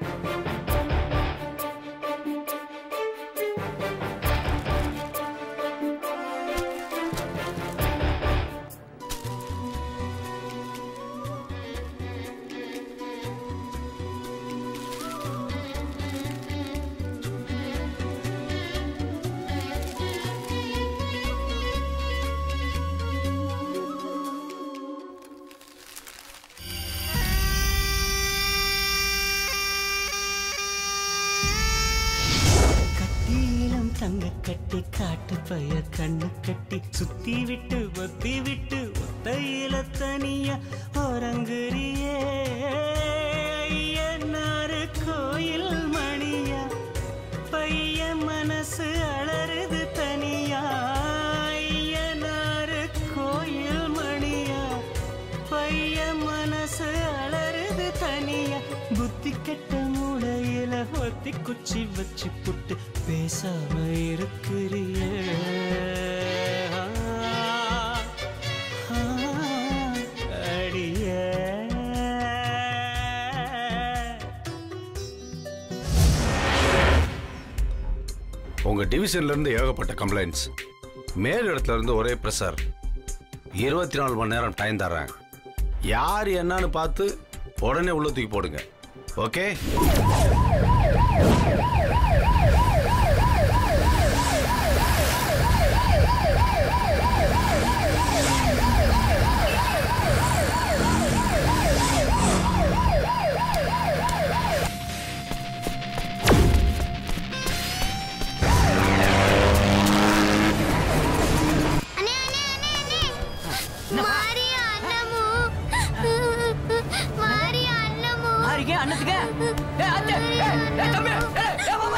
கட்டியிலம் தங்க கட்டி காட்டு பய கண்ணு கட்டி சுத்தி விட்டு ஒத்தி விட்டு ஒத்தையில தனியா ஓரங்குறியே என்னாரு கோயில் மணியா பையன் மனசு அலறுது தனியா ஐயனாரு கோயில் மணியா பையன் மனசு அலறுது தனியா புத்தி கெட்ட மூளையில ஒத்தி குச்சி வச்சு புட்டு பேசாம இருக்கிறிய அடிய உங்க டிவிஷன்ல இருந்து ஏகப்பட்ட கம்ப்ளைண்ட்ஸ் மேல் இடத்துல இருந்து ஒரே ப்ரெஷர் இருபத்தி நாலு மணி நேரம் டைம் தரேன் யார் என்னன்னு பார்த்து உடனே உள்ள தூக்கி போடுங்க ஓகே அண்ணே அண்ணே அண்ணே அண்ணே மாரி அண்ணமு மாரி அண்ணமு மாறிக்க அண்ணத்துக்கு ஏய் அண்ணே ஏய் ஏய் தம்பி ஏய் ஏய் வா வா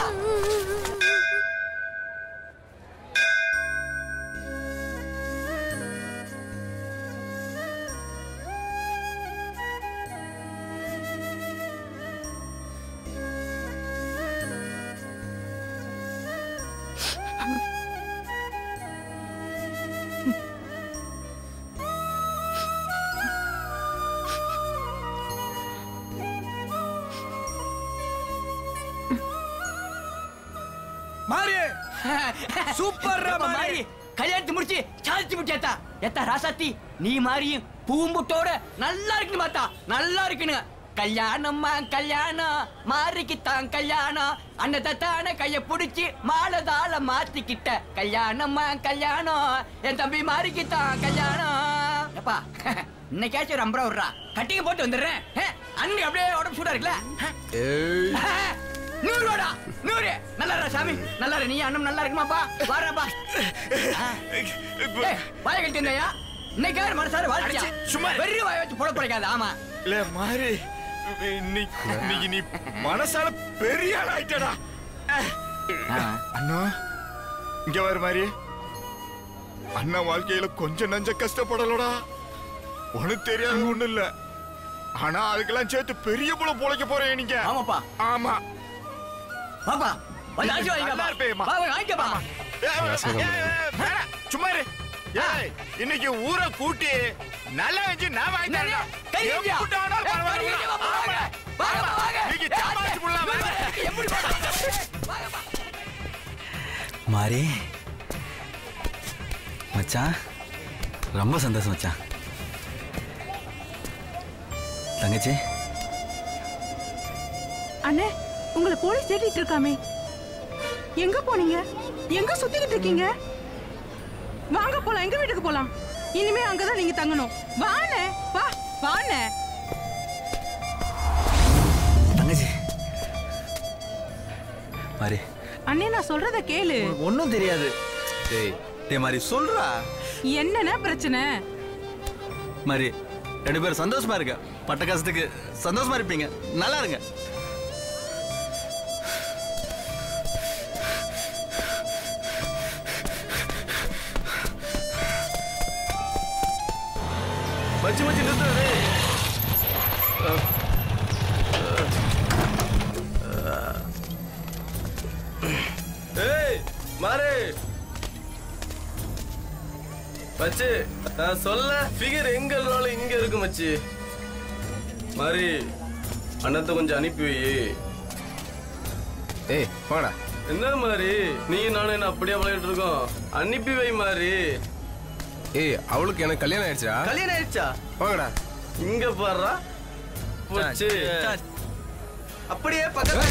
மாறி சூப்பர் எப்ப மாறி கல்யாணத்தை முடிச்சு சாதிச்சு முடிச்சாத்தா எத்தா ராசாத்தி நீ மாறியும் பூம்புட்டோட நல்லா இருக்குன்னு பார்த்தா நல்லா இருக்குன்னு கல்யாணம்மா கல்யாணம் மாறிக்கு தான் கல்யாணம் அண்ணன் தத்தான கைய புடிச்சு மாலை தாள மாத்திக்கிட்ட கல்யாணம்மா கல்யாணம் என் தம்பி மாறிக்கு தான் கல்யாணம் எப்பா இன்னைக்காச்சும் ஒரு அம்பரா விடுறா கட்டிங்க போட்டு வந்துடுறேன் அன்னைக்கு அப்படியே உடம்பு சூடா இருக்குல்ல நூறு ரூபாடா நூறு நல்லா இருக்கா சாமி நல்லா இரு நீ அண்ணன் நல்லா இருக்குமாப்பா வாரப்பா வாய கட்டி இருந்தையா இன்னைக்கு யாரு மனசார வாழ்த்தியா அடிச்சு, சும்மா இரு. வெறி வாய வச்சு போட போடாது ஆமா இல்ல மாறி இன்னைக்கு இன்னைக்கு நீ மனசால பெரிய ஆள் ஆயிட்டடா அண்ணா இங்க வர மாதிரி அண்ணா வாழ்க்கையில கொஞ்சம் நஞ்ச கஷ்டப்படலடா உனக்கு தெரியாது ஒண்ணு இல்ல ஆனா அதுக்கெல்லாம் சேர்த்து பெரிய புல பொழைக்க போறேன் நீங்க ஆமாப்பா ஆமா பாப்பா வந்து ஆட்சி நல்லா வாங்கிக்கப்பா இருப்பேம்மா. பாப்பா வாங்கிக்கப்பா ஏய், ஏய், ஏய், வேணாம், சும்மா இரு ஏய், இன்னைக்கு ஊரை கூட்டி நல்லா வச்சு நான் வாங்கி என்னது? தரேன். கை வைப்பியா? எப்படி ஆனாலும் ஏய், பரவாயில்ல. கை வைப்பா, வாங்க. வாங்கப்பா, வாங்க. இன்னைக்கு சம்பாதிச்சு புள்ளலாம், வாங்க. எப்படி போடா? வாங்கப்பா. மாறி மச்சான் ரொம்ப சந்தோஷம் மச்சான் தங்கச்சி அண்ணே உங்களை போலீஸ் தேடிட்டு இருக்காமே எங்க போனீங்க எங்க சுத்திக்கிட்டு இருக்கீங்க வாங்க போலாம் எங்க வீட்டுக்கு போலாம் இனிமே அங்கதான் நீங்க தங்கணும் வாண்ணே வா வாண்ணே தங்கச்சி மாறி அண்ணே நான் சொல்றத கேளு ஒன்றும் தெரியாது டேய் டேய் மாறி சொல்றா என்னண்ணே பிரச்சனை மாறி ரெண்டு பேரும் சந்தோஷமா இருக்க பட்ட கஷ்டத்துக்கு சந்தோஷமா இருப்பீங்க நல்லா இருங்க மச்சி மச்சி நிறுத்து ஏய் மாறு மச்சி நான் சொல்ல ஃபிகர் எங்க இருந்தாலும் இங்க இருக்கு மச்சி மாறி அண்ணத்தை கொஞ்சம் அனுப்பி வை ஏய் போடா என்ன மாதிரி நீ நானும் என்ன அப்படியே விளையாட்டு இருக்கோம் அனுப்பி வை மாதிரி ஏய் அவளுக்கு எனக்கு கல்யாணம் ஆயிடுச்சா கல்யாணம் ஆயிடுச்சா போங்கடா இங்க பாடுறா போச்சு அப்படியே பக்கத்துல